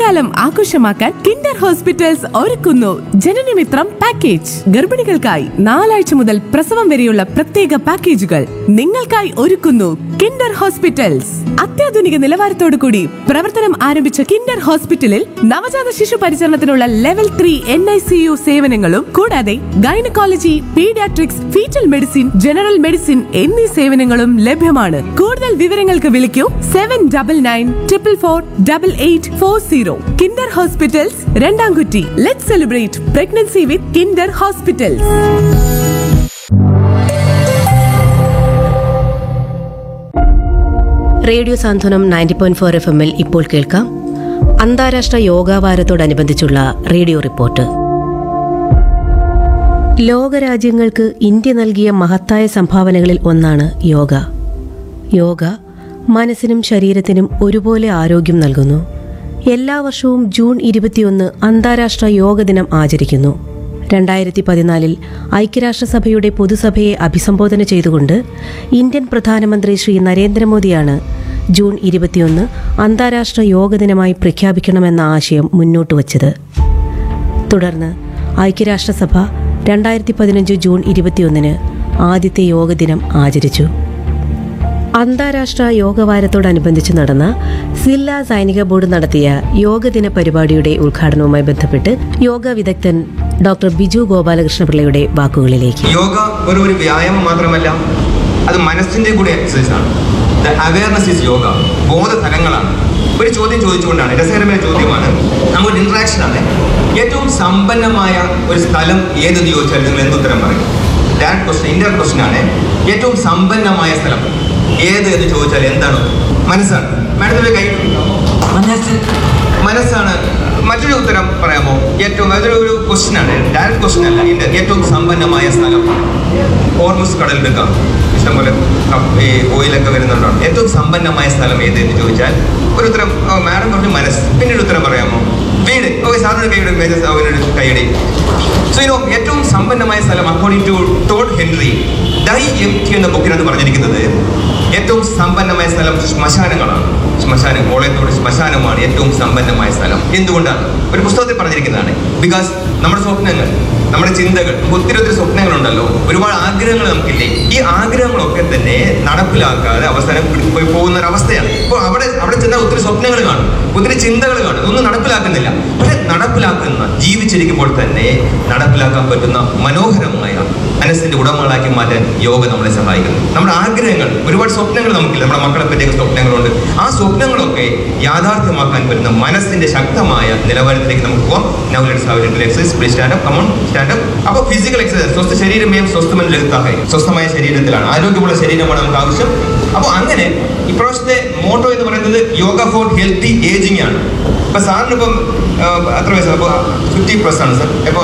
ഗർഭകാലം ആഘോഷമാക്കാൻ Kinder hospitals ഒരുക്കുന്നു ജനനമിത്രം പാക്കേജ് ഗർഭിണികൾക്കായി നാലാഴ്ച മുതൽ പ്രസവം വരെയുള്ള പ്രത്യേക പാക്കേജുകൾ നിങ്ങൾക്കായി ഒരുക്കുന്നു കിൻഡർ ഹോസ്പിറ്റൽസ് അത്യാധുനിക നിലവാരത്തോടു കൂടി പ്രവർത്തനം ആരംഭിച്ച കിൻഡർ ഹോസ്പിറ്റലിൽ നവജാത ശിശു പരിചരണത്തിനുള്ള level three N I C U സേവനങ്ങളും കൂടാതെ gynaecology paediatrics foetal medicine general medicine എന്നീ സേവനങ്ങളും ലഭ്യമാണ് കൂടുതൽ വിവരങ്ങൾക്ക് വിളിക്കൂ seven double nine triple four double eight four zero Kinder hospitals Randamkutty let celebrate pregnancy with Kinder hospitals radio Santhwanam ninety point four F എമ്മിൽ ഇപ്പോൾ കേൾക്കാം അന്താരാഷ്ട്ര യോഗാ വാരത്തോടനുബന്ധിച്ചുള്ള റേഡിയോ റിപ്പോർട്ട് ലോകരാജ്യങ്ങൾക്ക് ഇന്ത്യ നൽകിയ മഹത്തായ സംഭാവനകളിൽ ഒന്നാണ് യോഗ യോഗ മനസ്സിനും ശരീരത്തിനും ഒരുപോലെ ആരോഗ്യം നൽകുന്നു എല്ലാ വർഷവും ജൂൺ ഇരുപത്തിയൊന്ന് അന്താരാഷ്ട്ര യോഗ ദിനം ആചരിക്കുന്നു രണ്ടായിരത്തി പതിനാലിൽ ഐക്യരാഷ്ട്രസഭയുടെ പൊതുസഭയെ അഭിസംബോധന ചെയ്തുകൊണ്ട് ഇന്ത്യൻ പ്രധാനമന്ത്രി ശ്രീ നരേന്ദ്രമോദിയാണ് ജൂൺ ഇരുപത്തിയൊന്ന് അന്താരാഷ്ട്ര യോഗ ദിനമായി പ്രഖ്യാപിക്കണമെന്ന ആശയം മുന്നോട്ട് വച്ചത് തുടർന്ന് ഐക്യരാഷ്ട്രസഭ രണ്ടായിരത്തി പതിനഞ്ച് ജൂൺ ഇരുപത്തിയൊന്നിന് ആദ്യത്തെ യോഗ ദിനം ആചരിച്ചു അന്താരാഷ്ട്ര യോഗവാരത്തോടനുബന്ധിച്ച് നടന്ന സില്ല സൈനിക ബോർഡ് നടത്തിയ യോഗദിന പരിപാടിയുടെ ഉദ്ഘാടനവുമായി ബന്ധപ്പെട്ട് യോഗ വിദഗ്ധൻ ഡോക്ടർ ബിജു ഗോപാലകൃഷ്ണപിള്ളയുടെ വാക്കുകളിലേക്ക് യോഗ വെറും ഒരു വ്യായാമം മാത്രമല്ല അത് മനസ്സിന്റെ കൂടെ എക്സസൈസ് ആണ് ദ അവയർനെസ് ഈസ് യോഗ ബോധതലങ്ങളാണ് ഒരു ചോദ്യം ചോദിച്ചുകൊണ്ടാണ് രസകരമായ ചോദ്യമാണ് നമ്മുടെ ഇന്ററാക്ഷൻ ആണ് ഏറ്റവും സമ്പന്നമായ ഒരു സ്ഥലം ഏതെന്ന് ചോദിച്ചാൽ നിങ്ങൾ എന്തുത്തരം പറയും ഡയറക്ട് ക്വസ്റ്റൻ ഇന്റർ ക്വസ്റ്റൻ ആണ് ഏറ്റവും സമ്പന്നമായ സ്ഥലം ഏത് എന്ന് ചോദിച്ചാൽ എന്താണ് മനസ്സാണ് മാഡത്തിന്റെ കൈ മനസ്സാണ് മറ്റൊരു ഉത്തരം പറയാമോ ഏറ്റവും അതൊരു ഒരു ക്വസ്റ്റ്യൻ ആണ് ഡയറക്റ്റ് ക്വസ്റ്റ്യൻ അല്ല ഇതിന്റെ ഏറ്റവും സമ്പന്നമായ സ്ഥലം ഹോർമുസ് കടലെടുക്കാം ഇഷ്ടംപോലെ കപ്പ് ഈ ഓയിലൊക്കെ വരുന്നുണ്ടാണ് ഏറ്റവും സമ്പന്നമായ സ്ഥലം ഏത് എന്ന് ചോദിച്ചാൽ ഒരു ഉത്തരം മാഡം പറഞ്ഞു മനസ്സ് പിന്നീട് ഉത്തരം പറയാമോ വീട് ഓക്കെ സാറിന് കൈയുടെ മേജസ് അവനൊരു കൈയുടെ സോ ഇനോ ഏറ്റവും സമ്പന്നമായ സ്ഥലം അക്കോർഡിംഗ് ടു ടോഡ് ഹെൻറി ഡൈ എം ടി എന്ന ബുക്കിനകത്ത് പറഞ്ഞിരിക്കുന്നത് ഏറ്റവും സമ്പന്നമായ സ്ഥലം ശ്മശാനങ്ങളാണ് ശ്മശാനം കോളയത്തോട് ശ്മശാനമാണ് ഏറ്റവും സമ്പന്നമായ സ്ഥലം എന്തുകൊണ്ടാണ് ഒരു പുസ്തകത്തിൽ പറഞ്ഞിരിക്കുന്നതാണ് ബിക്കോസ് നമ്മുടെ സ്വപ്നങ്ങൾ നമ്മുടെ ചിന്തകൾ നമുക്ക് ഒത്തിരി ഒത്തിരി സ്വപ്നങ്ങളുണ്ടല്ലോ ഒരുപാട് ആഗ്രഹങ്ങൾ നമുക്കില്ലേ ഈ ആഗ്രഹങ്ങളൊക്കെ തന്നെ നടപ്പിലാക്കാതെ അവസാനം പിടി- പോയി പോകുന്ന ഒരു അവസ്ഥയാണ് ഇപ്പോൾ അവിടെ അവിടെ ചെന്നാൽ ഒത്തിരി സ്വപ്നങ്ങൾ കാണും ഒത്തിരി ചിന്തകൾ കാണും ഇതൊന്നും നടപ്പിലാക്കുന്നില്ല പക്ഷെ നടപ്പിലാക്കുന്ന ജീവിച്ചിരിക്കുമ്പോൾ തന്നെ നടപ്പിലാക്കാൻ പറ്റുന്ന മനോഹരമായ മനസ്സിന്റെ ഉടമകളാക്കി മാറ്റാൻ യോഗ നമ്മളെ സഹായിക്കുന്നു നമ്മുടെ ആഗ്രഹങ്ങൾ ഒരുപാട് സ്വപ്നങ്ങൾ നമുക്കില്ല നമ്മുടെ മക്കളെ പറ്റിയൊക്കെ സ്വപ്നങ്ങളുണ്ട് ആ സ്വപ്നങ്ങളൊക്കെ യാഥാർത്ഥ്യമാക്കാൻ പറ്റുന്ന മനസ്സിന്റെ ശക്തമായ നിലവാരത്തിലേക്ക് നമുക്ക് പോകാം now let's have little exercise please stand up come on stand up അപ്പോൾ ഫിസിക്കൽ എക്സസൈസ് സ്വസ്ഥ ശരീരമേയും സ്വസ്ഥമൻ ലളിതാഹേ സ്വസ്ഥമായ ശരീരത്തിലാണ് ആരോഗ്യമുള്ള ശരീരമാണ് നമുക്ക് ആവശ്യം അപ്പോൾ അങ്ങനെ ഇപ്രാവശ്യത്തെ മോട്ടോ എന്ന് പറയുന്നത് യോഗ ഫോർ ഹെൽത്തി ഏജിങ് ആണ് ഇപ്പൊ സാറിന് ഇപ്പം ആ, എത്ര വയസ്സാണ് അപ്പോൾ ഫിഫ്റ്റി പ്ലസ് ആണ് സാർ അപ്പോൾ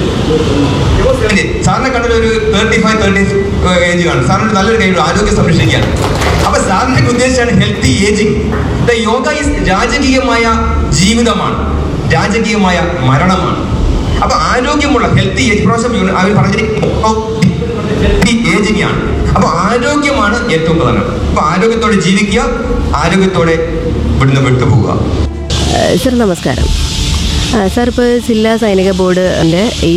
സാറിനെ കണ്ടത് ഒരു തേർട്ടി ഫൈവ് തേർട്ടി ഏജ് കാണും സാറിന് നല്ലൊരു കൈ ആരോഗ്യം സംരക്ഷിക്കുകയാണ് അപ്പൊ സാറിനെ ഉദ്ദേശിച്ചാണ് healthy ageing the yoga is രാജകീയമായ ജീവിതമാണ് രാജകീയമായ മരണമാണ് അപ്പൊ ആരോഗ്യമുള്ള ഹെൽത്തി ഏജ് പ്രാവശ്യം യൂണി- അവർ പറഞ്ഞിരിക്കുന്നത് ഹെൽത്തി ഏജിങ് ആണ് അപ്പൊ ആരോഗ്യമാണ് ഏറ്റവും പ്രധാനം അപ്പൊ ആരോഗ്യത്തോടെ ജീവിക്കുക ആരോഗ്യത്തോടെ ഇവിടുന്ന് വിട്ടുപോവുക സർ നമസ്കാരം ആ, സാർ ഇപ്പോൾ ജില്ലാ സൈനിക ബോർഡിൻ്റെ ഈ